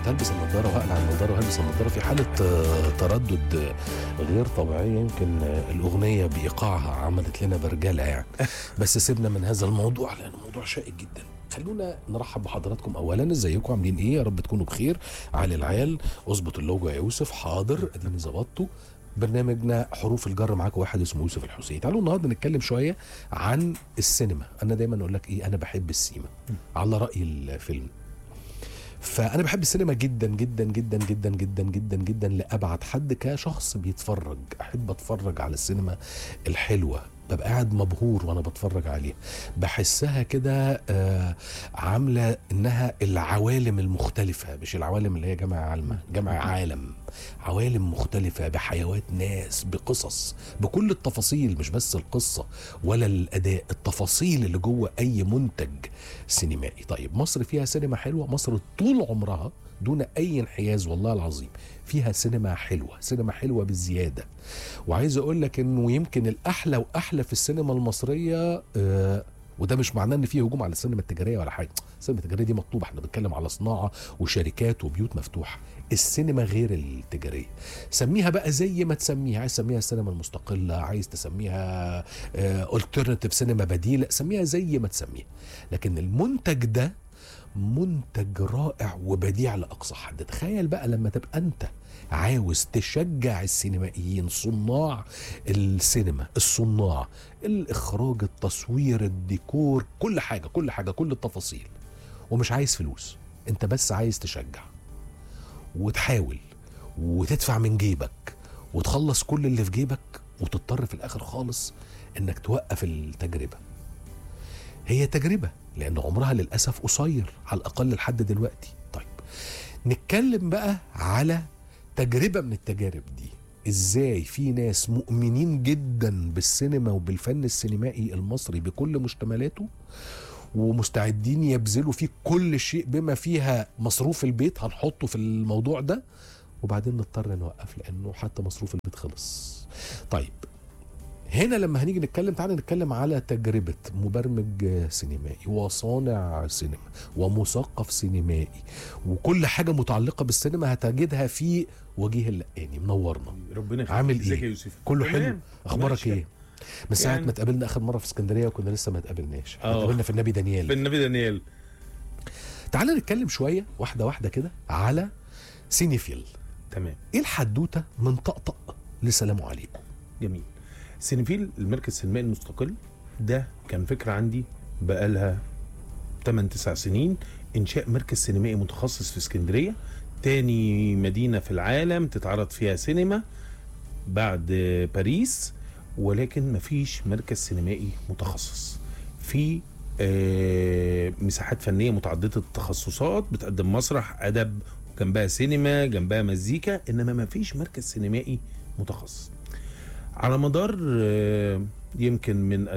هلبس النضاره وهقلع النضاره وهلبس النضاره في حاله آه، تردد آه، غير طبيعيه يمكن آه، الاغنيه بايقاعها عملت لنا برجله يعني بس سيبنا من هذا الموضوع لانه موضوع شائك جدا خلونا نرحب بحضراتكم اولا ازيكم عاملين ايه يا رب تكونوا بخير علي العيال اظبط اللوجو يا يوسف حاضر اديني ظبطته برنامجنا حروف الجر معاكم واحد اسمه يوسف الحسين تعالوا النهارده نتكلم شويه عن السينما انا دايما اقول لك ايه انا بحب السينما على راي الفيلم فانا بحب السينما جدا جدا جدا جدا جدا جدا جدا لابعد حد كشخص بيتفرج احب اتفرج على السينما الحلوه ببقى قاعد مبهور وانا بتفرج عليها بحسها كده آه عامله انها العوالم المختلفه مش العوالم اللي هي جمع علمه جمع عالم عوالم مختلفه بحيوات ناس بقصص بكل التفاصيل مش بس القصه ولا الاداء التفاصيل اللي جوه اي منتج سينمائي طيب مصر فيها سينما حلوه مصر طول عمرها دون اي انحياز والله العظيم فيها سينما حلوه سينما حلوه بالزياده وعايز اقول لك انه يمكن الاحلى واحلى في السينما المصريه آه وده مش معناه ان في هجوم على السينما التجاريه ولا حاجه السينما التجاريه دي مطلوبه احنا بنتكلم على صناعه وشركات وبيوت مفتوحه السينما غير التجاريه سميها بقى زي ما تسميها عايز تسميها السينما المستقله عايز تسميها الترناتيف سينما بديله سميها زي ما تسميها لكن المنتج ده منتج رائع وبديع لاقصى حد تخيل بقى لما تبقى انت عاوز تشجع السينمائيين صناع السينما الصناع الاخراج التصوير الديكور كل حاجه كل حاجه كل التفاصيل ومش عايز فلوس انت بس عايز تشجع وتحاول وتدفع من جيبك وتخلص كل اللي في جيبك وتضطر في الاخر خالص انك توقف التجربه هي تجربه لان عمرها للاسف قصير على الاقل لحد دلوقتي طيب نتكلم بقى على تجربه من التجارب دي ازاي في ناس مؤمنين جدا بالسينما وبالفن السينمائي المصري بكل مشتملاته ومستعدين يبذلوا فيه كل شيء بما فيها مصروف البيت هنحطه في الموضوع ده وبعدين نضطر نوقف لانه حتى مصروف البيت خلص طيب هنا لما هنيجي نتكلم تعالى نتكلم على تجربة مبرمج سينمائي وصانع سينما ومثقف سينمائي وكل حاجة متعلقة بالسينما هتجدها في وجيه اللقاني منورنا ربنا يخليك عامل ازيك ايه؟ يا يوسف كله تمام. حلو اخبارك ماشي. ايه؟ من ساعة يعني- ما اتقابلنا اخر مرة في اسكندرية وكنا لسه ما اتقابلناش احنا آه. اتقابلنا في النبي دانيال بالنبي دانيال تعالى نتكلم شوية واحدة واحدة كده على سينيفيل تمام ايه الحدوتة من طقطق لسلام عليكم جميل سينفيل المركز السينمائي المستقل ده كان فكره عندي بقالها 8 9 سنين انشاء مركز سينمائي متخصص في اسكندريه تاني مدينه في العالم تتعرض فيها سينما بعد باريس ولكن مفيش مركز سينمائي متخصص في آه، مساحات فنيه متعدده التخصصات بتقدم مسرح ادب جنبها سينما جنبها مزيكا انما مفيش مركز سينمائي متخصص على مدار آه، يمكن من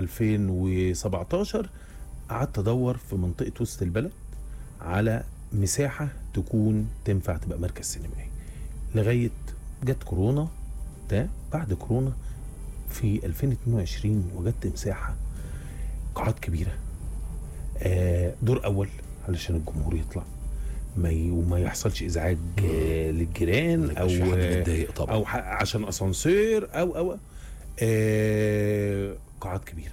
2017 قعدت ادور في منطقه وسط البلد على مساحه تكون تنفع تبقى مركز سينمائي لغايه جت كورونا ده بعد كورونا في 2022 وجدت مساحه قاعات كبيره آه، دور اول علشان الجمهور يطلع ما ي... وما يحصلش ازعاج آه، للجيران او مش في حد آه، متضايق طبعا او ح- عشان اسانسير او او آه قاعات كبيره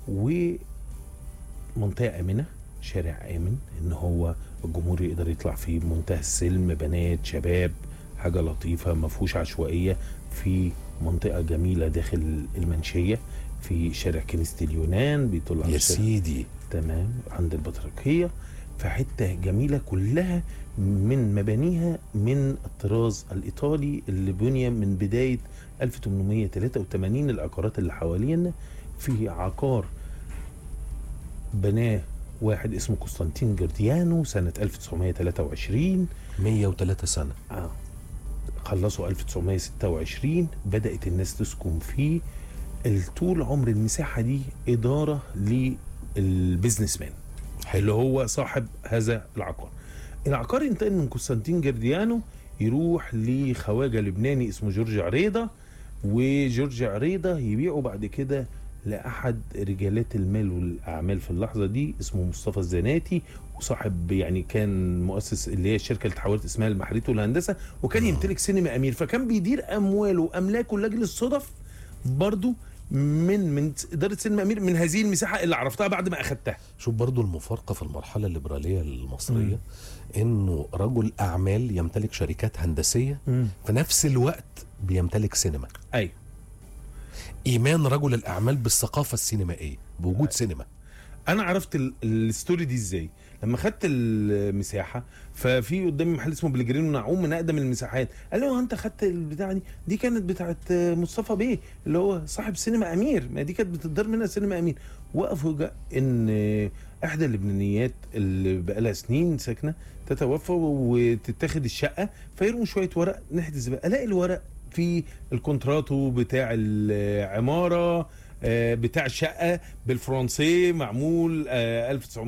ومنطقه امنه شارع امن ان هو الجمهور يقدر يطلع فيه بمنتهى السلم بنات شباب حاجه لطيفه ما فيهوش عشوائيه في منطقه جميله داخل المنشيه في شارع كنيسه اليونان بيطل على يا الشارع سيدي تمام عند البطريركية في حتة جميلة كلها من مبانيها من الطراز الإيطالي اللي بني من بداية 1883 العقارات اللي حوالينا في عقار بناه واحد اسمه قسطنطين جرديانو سنة 1923 103 سنة آه. خلصوا 1926 بدأت الناس تسكن فيه طول عمر المساحة دي إدارة للبيزنس مان اللي هو صاحب هذا العقار العقار انتقل من قسطنطين جرديانو يروح لخواجه لبناني اسمه جورج عريضه وجورج عريضه يبيعه بعد كده لاحد رجالات المال والاعمال في اللحظه دي اسمه مصطفى الزناتي وصاحب يعني كان مؤسس اللي هي الشركه اللي اتحولت اسمها المحريت والهندسه وكان يمتلك سينما امير فكان بيدير امواله واملاكه لاجل الصدف برضو من من اداره سينما امير من هذه المساحه اللي عرفتها بعد ما اخدتها شوف برضو المفارقة في المرحلة الليبرالية المصرية انه رجل اعمال يمتلك شركات هندسية في نفس الوقت بيمتلك سينما ايوه ايمان رجل الاعمال بالثقافة السينمائية بوجود سينما انا عرفت ال- الستوري دي ازاي لما خدت المساحه ففي قدامي محل اسمه بلجرين ونعوم من اقدم المساحات قال لي هو انت خدت البتاعه دي دي كانت بتاعت مصطفى بيه اللي هو صاحب سينما امير ما دي كانت بتدار منها سينما امير وقف وجا ان احدى اللبنانيات اللي بقالها سنين ساكنه تتوفى وتتاخد الشقه فيرموا شويه ورق ناحيه الزباله الاقي الورق في الكونتراتو بتاع العماره آه، بتاع الشقه بالفرنسي معمول آه،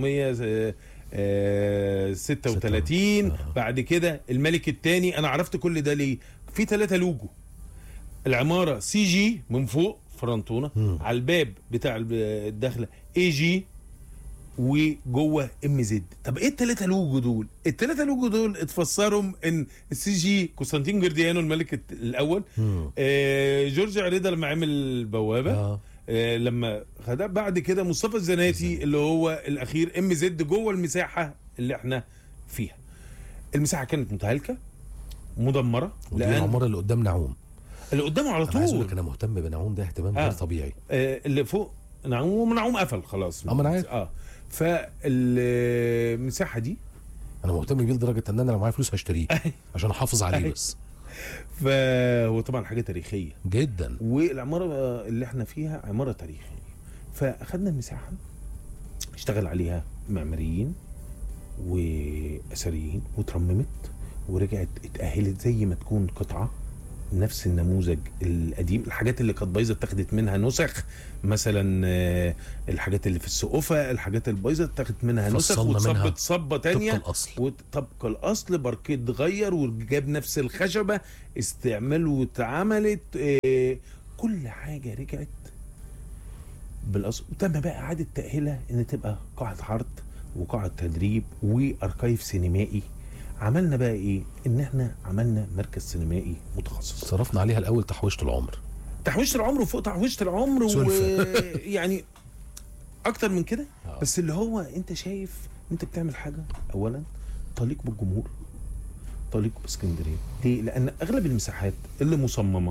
1936 آه. بعد كده الملك الثاني انا عرفت كل ده ليه في ثلاثة لوجو العماره سي جي من فوق فرنتونه مم. على الباب بتاع الب- الدخله اي جي وجوه ام زد طب ايه الثلاثه لوجو دول الثلاثه لوجو دول اتفسرهم ان السي جي قسطنطين جرديانو الملك الت- الاول مم. آه، جورج عريضه لما عمل البوابه آه. آه، لما خدها بعد كده مصطفى الزناتي اللي هو الاخير ام زد جوه المساحه اللي احنا فيها المساحه كانت متهالكه مدمره ودي لان العمارة اللي قدام نعوم اللي قدامه على انا عايز اقول طول لك انا مهتم بنعوم ده اهتمام آه. غير طبيعي آه، اللي فوق نعوم نعوم قفل خلاص آه، ما أنا عارف. اه فالمساحه دي انا مهتم بيه لدرجه ان انا لو معايا فلوس هشتريه عشان احافظ عليه بس فهو طبعا حاجه تاريخيه جدا والعماره اللي احنا فيها عماره تاريخيه فاخدنا المساحه اشتغل عليها معماريين واثريين وترممت ورجعت اتاهلت زي ما تكون قطعه نفس النموذج القديم الحاجات اللي كانت بايظه اتاخدت منها نسخ مثلا آه، الحاجات اللي في السقوفه الحاجات البايظه اتاخدت منها نسخ فصلنا منها وتصبت صبه تانية طبق الاصل وطبق الاصل باركيه اتغير وجاب نفس الخشبه استعمال واتعملت آه، كل حاجه رجعت بالاصل وتم بقى اعاده تاهيلها ان تبقى قاعه عرض وقاعه تدريب واركايف سينمائي عملنا بقى ايه ان احنا عملنا مركز سينمائي متخصص صرفنا عليها الاول تحويشه العمر تحويشه العمر وفوق تحويشه العمر سلفة. ويعني اكتر من كده آه. بس اللي هو انت شايف انت بتعمل حاجه اولا تليق بالجمهور تليق باسكندريه ليه لان اغلب المساحات اللي مصممه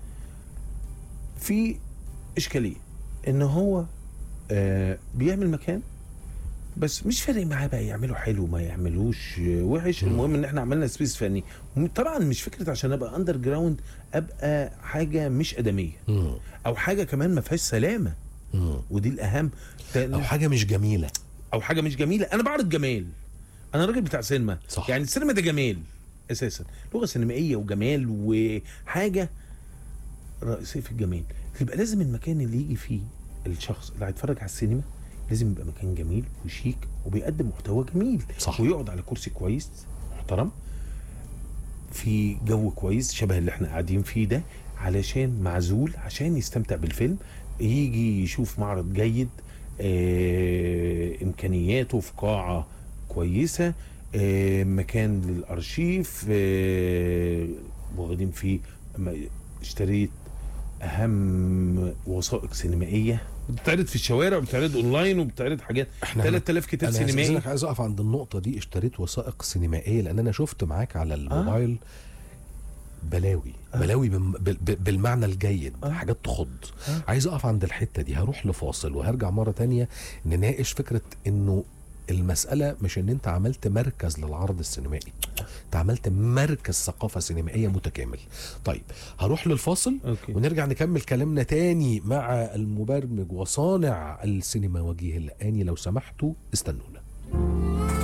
في اشكاليه ان هو آه بيعمل مكان بس مش فارق معاه بقى يعمله حلو ما يعملوش آه، وحش مم. المهم ان احنا عملنا سبيس فني طبعا مش فكره عشان ابقى اندر جراوند ابقى حاجه مش ادميه مم. او حاجه كمان ما فيهاش سلامه مم. ودي الاهم او حاجه مش جميله او حاجه مش جميله انا بعرض جمال انا راجل بتاع سينما صح. يعني السينما ده جمال اساسا لغه سينمائيه وجمال وحاجه رئيسيه في الجمال يبقى لازم المكان اللي يجي فيه الشخص اللي هيتفرج على السينما لازم يبقى مكان جميل وشيك وبيقدم محتوى جميل صح. ويقعد على كرسي كويس محترم في جو كويس شبه اللي احنا قاعدين فيه ده علشان معزول عشان يستمتع بالفيلم يجي يشوف معرض جيد آه، امكانياته في قاعه كويسه آه، مكان للارشيف آه، واخدين فيه م- اشتريت اهم وثائق سينمائيه بتتعرض في الشوارع وبتتعرض اونلاين وبتتعرض حاجات احنا 3000 كتاب انا سينمائي سينمائي عايز اقف عند النقطه دي اشتريت وثائق سينمائيه لان انا شفت معاك على الموبايل بلاوي آه. بلاوي بم- بال- بال- بالمعنى الجيد آه. حاجات تخض آه. عايز اقف عند الحته دي هروح لفاصل وهرجع مره تانية نناقش فكره انه المسألة مش ان انت عملت مركز للعرض السينمائي انت عملت مركز ثقافة سينمائية متكامل طيب هروح للفاصل اوكي ونرجع نكمل كلامنا تاني مع المبرمج وصانع السينما وجيه الآني لو سمحتوا استنونا